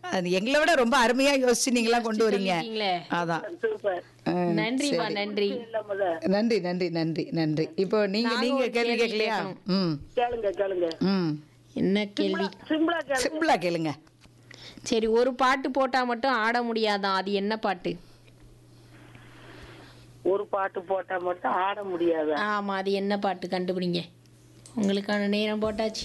அது எங்களை விட ரொம்ப அருமையா யோசிச்சு நீங்களாம் கொண்டு வரீங்க சொல்லிட்டீங்களே. அதான் சூப்பர் ஆ, நன்றிம்மா நன்றி இல்ல முத நன்றி நன்றி நன்றி நன்றி இப்போ நீங்க நாங்க நீங்க ஒரு கேள்வி கேள்வி கேட்கலையா ம் கேளுங்க கேளுங்க ம் என்ன கேள்வி சிம்பிளா கேளுங்க சிம்பிளா கேளுங்க சரி ஒரு பாட்டு போட்டா மட்டும் ஆட முடியாதான் அது என்ன பாட்டு ஒரு பாட்டு போட்டா மட்டும் ஆட முடியாது ஆமா அது என்ன பாட்டு கண்டுபிடிங்க உங்களுக்கான நேரம் போட்டாச்சு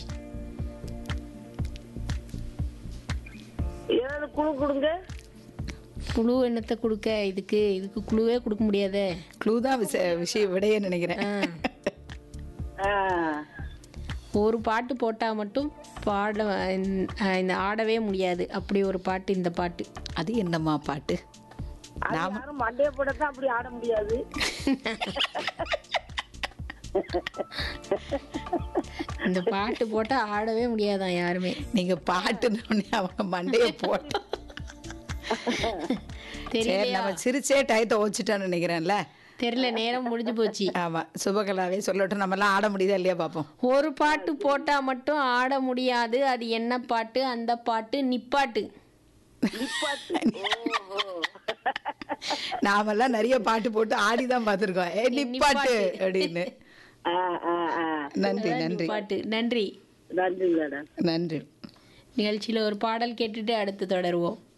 ஏதாவது குழு கொடுங்க குழு என்னத்தை கொடுக்க இதுக்கு இதுக்கு குழுவே கொடுக்க முடியாதே க்ளூ தான் விஷ விஷயம் விடைய நினைக்கிறேன் ஆ. ஆ. ஒரு பாட்டு போட்டா மட்டும் பாட இந்த- இந்த ஆடவே முடியாது அப்படி ஒரு பாட்டு இந்த பாட்டு அது என்னம்மா பாட்டு அது யாரும் மண்டைய போடத்தான் அப்படி ஆட முடியாது இந்த பாட்டு போட்டா ஆடவே முடியாதான் யாருமே நீங்க பாட்டுன்னு அவங்க மண்டைய போட்டு சரி தெரியலையா நம்ம சிரிச்சே டயத்தை வச்சுட்டோன்னு நினைக்கிறேன்ல தெரியல நேரம் முடிஞ்சு போச்சு ஆமா சுபகலாவே சொல்லட்டும் நம்ம எல்லாம் ஆட முடியுதா இல்லையா பாப்போம் ஒரு பாட்டு போட்டா மட்டும் ஆட முடியாது அது என்ன பாட்டு அந்த பாட்டு நிப்பாட்டு நாமெல்லாம் நிறைய பாட்டு போட்டு ஆடி தான் பார்த்துருக்கோம் ஏ நிப்பாட்டு அப்படின்னு ஆ, ஆ, ஆ. நன்றி நன்றி பாட்டு நன்றி நன்றி மேடம் நன்றி நிகழ்ச்சியில ஒரு பாடல் கேட்டுட்டு அடுத்து தொடருவோம்